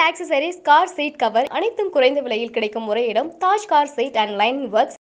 accessories car seat cover அனைத்தும் குறைந்த விலையில் கிடைக்கும் ஒரே இடம் Taj car seat and lining works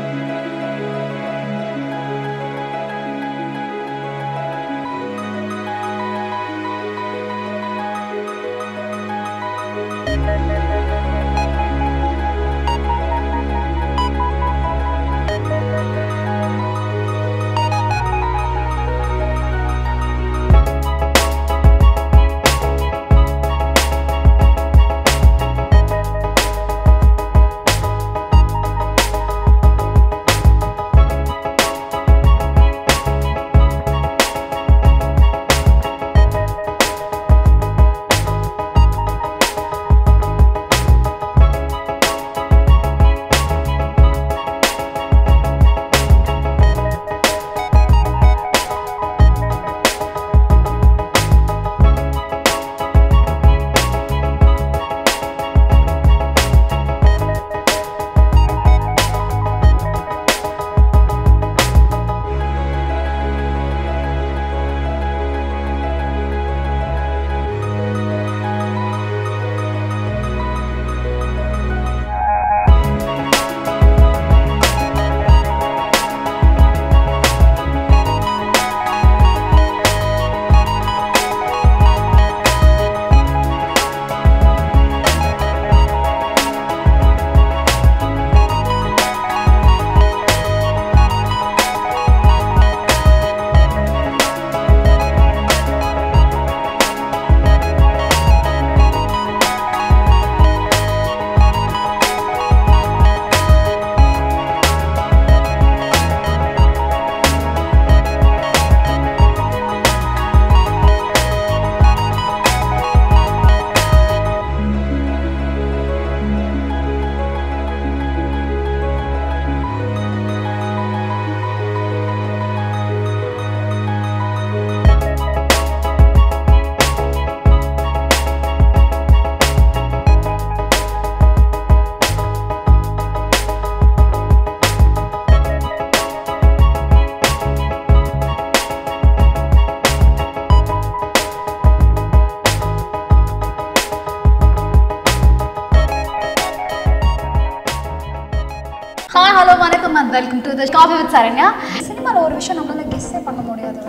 hi hello வணக்கம் and welcome to the coffee with Saranya சினிமாவில் ஒரு விஷயம் நம்மளால கெஸ்ஸே பண்ண முடியாது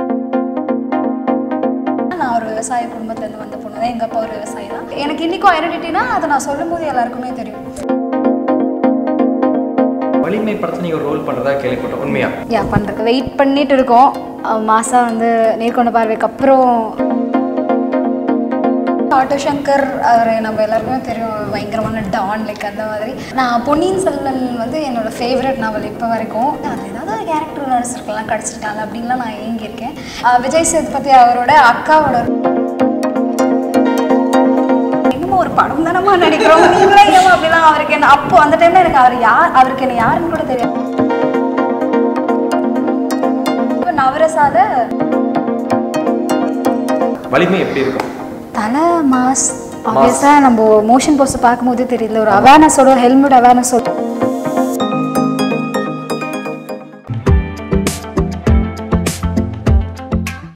நான் ஒரு விவசாய குடும்பத்துலேருந்து வந்த பொண்ணு தான் எங்கள் அப்பா ஒரு விவசாயி தான் எனக்கு இன்றைக்கும் ஐடென்டிட்டினா அதை நான் சொல்லும்போது எல்லாருக்குமே தெரியும் வலிமை படத்தில் நீங்கள் ஒரு ரோல் பண்ணுறதா கேள்விப்பட்டோம் உண்மையா யா பண்ணுறதுக்கு வெயிட் பண்ணிட்டு இருக்கோம் அஹ் மாசா வந்து நேர்கொண்ட பார்வைக்கு அப்புறம் ஆட்டோ சங்கர் அவர் நம்ம எல்லாருக்குமே தெரியும் பயங்கரமான டான் லைக் அந்த மாதிரி நான் பொன்னியின் செல்வன் வந்து என்னோட ஃபேவரட் நாவல் இப்போ வரைக்கும் அது ஏதாவது ஒரு கேரக்டர் நடிச்சிருக்கலாம் கிடச்சிருக்காங்க அப்படின்லாம் நான் ஏங்கியிருக்கேன் அஹ் விஜய் சேதுபதி அவரோட அக்காவோட என்னமோ ஒரு படம் தானமா நடிக்கிறோம் நீங்களே ஏமா அப்படிலாம் அவருக்கு என்ன அப்போ அந்த டைம்ல எனக்கு அவர் யார் அவருக்கு என்ன யாருன்னு கூட தெரியாது இப்போ நவரசால வலிமை எப்படி இருக்கும் தலை மாஸ் ஆப்வியஸாக நம்ம மோஷன் போஸ்ட் பார்க்கும்போதே தெரியல ஒரு அவேர்னஸோட ஹெல்மெட் அவேர்னஸோட